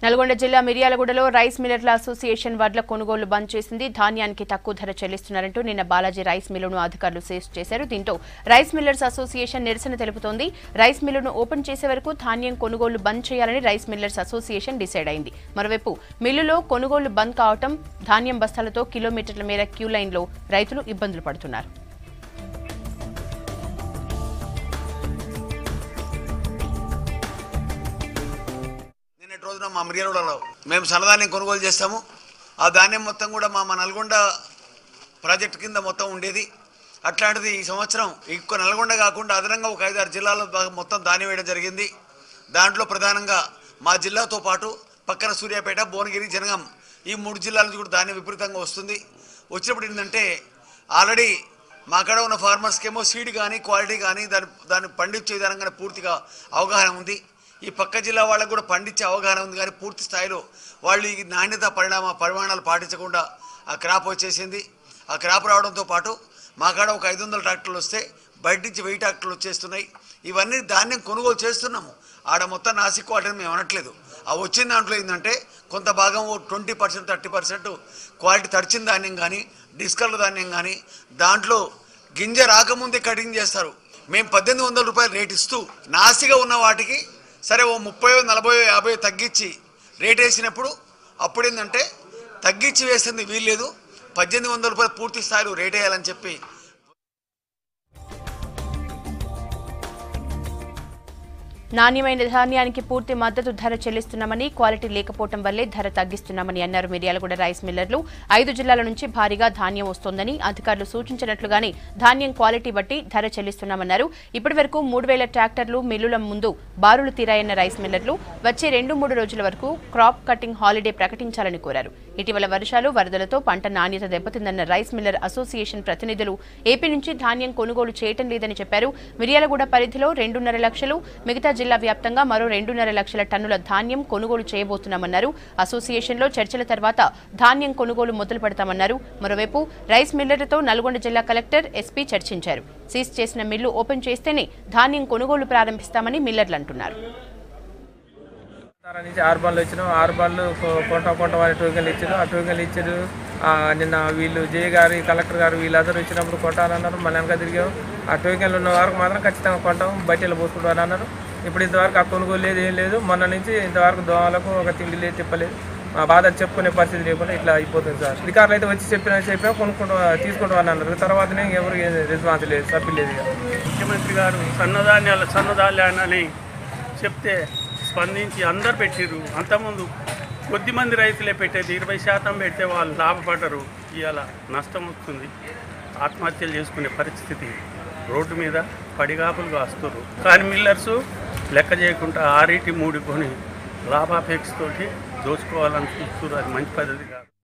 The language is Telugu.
నల్గొండ జిల్లా మిర్యాలగూడలో రైస్ మిల్లర్ల అసోసియేషన్ వడ్ల కొనుగోలు బంద్ చేసింది ధాన్యానికి తక్కువ ధర చెల్లిస్తున్నారంటూ నిన్న బాలాజీ రైస్ మిల్లును అధికారులు సీజ్ చేశారు దీంతో రైస్ మిల్లర్స్ అసోసియేషన్ నిరసన తెలుపుతోంది రైస్ మిల్లును ఓపెన్ చేసే వరకు ధాన్యం కొనుగోలు బంద్ చేయాలని రైస్ మిల్లర్స్ అసోసియేషన్ డిసైడ్ అయింది మరోవైపు మిల్లులో కొనుగోలు బంద్ కావటం ధాన్యం బస్తాలతో కిలోమీటర్ల మేర క్యూ లైన్లో రైతులు ఇబ్బందులు పడుతున్నారు నిన్నటి రోజున మా మిర్యాలగూడలో మేము సన్నధాన్యం కొనుగోలు చేస్తాము ఆ ధాన్యం మొత్తం కూడా మా మా నల్గొండ ప్రాజెక్ట్ కింద మొత్తం ఉండేది అట్లాంటిది ఈ సంవత్సరం ఇంకో నల్గొండ కాకుండా అదనంగా ఒక ఐదారు జిల్లాల్లో బాగా మొత్తం ధాన్యం వేయడం జరిగింది దాంట్లో ప్రధానంగా మా జిల్లాతో పాటు పక్కన సూర్యాపేట భువనగిరి జనగం ఈ మూడు జిల్లాల నుంచి కూడా ధాన్యం విపరీతంగా వస్తుంది వచ్చినప్పుడు ఏంటంటే ఆల్రెడీ మా కాడ ఉన్న ఫార్మర్స్కి ఏమో సీడ్ కానీ క్వాలిటీ కానీ దాని దాన్ని పండించే విధానం కానీ పూర్తిగా అవగాహన ఉంది ఈ పక్క జిల్లా వాళ్ళకు కూడా పండించే అవగాహన ఉంది కానీ పూర్తి స్థాయిలో వాళ్ళు ఈ నాణ్యత పరిణామ పరిమాణాలు పాటించకుండా ఆ క్రాప్ వచ్చేసింది ఆ క్రాప్ రావడంతో పాటు మా కాడ ఒక ఐదు వందల ట్రాక్టర్లు వస్తే బయట నుంచి వెయ్యి ట్రాక్టర్లు వచ్చేస్తున్నాయి ఇవన్నీ ధాన్యం కొనుగోలు చేస్తున్నాము ఆడ మొత్తం నాసిక్ క్వాలిటీని మేము అనట్లేదు ఆ వచ్చిన దాంట్లో ఏంటంటే కొంత భాగం twenty percent thirty percent quality తడిచిన ధాన్యం కానీ డిస్కలర్ ధాన్యం కానీ దాంట్లో గింజ రాకముందే కటింగ్ చేస్తారు మేము పద్దెనిమిది వందల రూపాయలు రేట్ ఇస్తూ నాసిగా ఉన్న వాటికి సరే ఓ ముప్పై నలభై యాభై తగ్గించి రేట్ వేసినప్పుడు అప్పుడు ఏంటంటే తగ్గించి వేసింది వీల్లేదు పద్దెనిమిది వందల రూపాయలు పూర్తి స్థాయిలో రేట్ వేయాలని చెప్పి నాణ్యమైన ధాన్యానికి పూర్తి మద్దతు ధర చెల్లిస్తున్నామని క్వాలిటీ లేకపోవడం వల్లే ధర తగ్గిస్తున్నామని అన్నారు మిర్యాలగూడ రైస్ మిల్లర్లు ఐదు జిల్లాల నుంచి భారీగా ధాన్యం వస్తోందని అధికారులు సూచించినట్లుగానే ధాన్యం క్వాలిటీ బట్టి ధర చెల్లిస్తున్నామన్నారు ఇప్పటి వరకు మూడు వేల ట్రాక్టర్లు మిల్లుల ముందు బారులు తీరాయన్న రైస్ మిల్లర్లు వచ్చే రెండు మూడు రోజుల వరకు క్రాప్ కటింగ్ హాలిడే ప్రకటించాలని కోరారు ఇటీవల వర్షాలు వరదలతో పంట నాణ్యత దెబ్బతిందన్న రైస్ మిల్లర్ అసోసియేషన్ ప్రతినిధులు ఏపీ నుంచి ధాన్యం కొనుగోలు చేయటం లేదని చెప్పారు మిర్యాలగూడ పరిధిలో రెండున్నర లక్షలు మిగతా జిల్లా వ్యాప్తంగా మరో రెండున్నర లక్షల టన్నుల ధాన్యం కొనుగోలు చేయబోతున్నామన్నారు అసోసియేషన్లో చర్చల తర్వాత ధాన్యం కొనుగోలు మొదలు పెడతామన్నారు మరోవైపు రైస్ మిల్లర్లతో నల్గొండ జిల్లా కలెక్టర్ ఎస్పీ చర్చించారు సీజ్ చేసిన మిల్లు ఓపెన్ చేస్తేనే ధాన్యం కొనుగోలు ప్రారంభిస్తామని మిల్లర్లు అంటున్నారు తెలంగాణ నుంచి ఆరు బాళ్ళు వచ్చినాం ఆరు బాళ్ళు కొ- కొంట కొంట వారి టోకెన్లు ఇచ్చారు ఆ టోకెన్లు ఇచ్చారు ఆ, నిన్న వీళ్ళు జే గారు కలెక్టర్ గారు వీళ్ళందరూ వచ్చినప్పుడు కొంటానన్నారు మళ్ళీ వెనక తిరిగాం ఆ టోకెన్లు ఉన్న వరకు మాత్రం ఖచ్చితంగా కొంటాం బట్టలు పోసుకుంటారు అన్నారు ఇప్పుడు ఇంతవరకు ఆ కొనుగోలు లేదు ఏం లేదు మొన్న నుంచి ఇంతవరకు దోమలకు ఒక తిండి లేదు తిప్పలేదు మా బాధ చెప్పుకునే పరిస్థితి లేకుండా ఇట్లా అయిపోతుంది సార్ అధికారులు అయితే వచ్చి చెప్పినా చెప్పినా కొనుక్కుంటూ తీసుకుంటాం అని అన్నారు తర్వాతనే ఎవరు రెస్పాన్స్ లేదు సభ్యులు లేదు ఇక. ముఖ్యమంత్రి గారు సన్నధాన్యాల సన్నధాన్యాలని చెప్తే స్పందించి అందరు పెట్టిర్రు అంతకుముందు కొద్ది మంది రైతులే పెట్టేది ఇరవై శాతం పెడితే వాళ్ళు లాభపడరు ఇవాళ నష్టం వస్తుంది ఆత్మహత్యలు చేసుకునే పరిస్థితి రోడ్డు మీద పడిగాపులు కాస్తున్నారు కానీ మిల్లర్స్ లెక్క చేయకుండా ఆరీటి మూడుకొని లాభాపేక్షతోటి దోచుకోవాలని చూస్తున్నారు అది మంచి పద్ధతి కాదు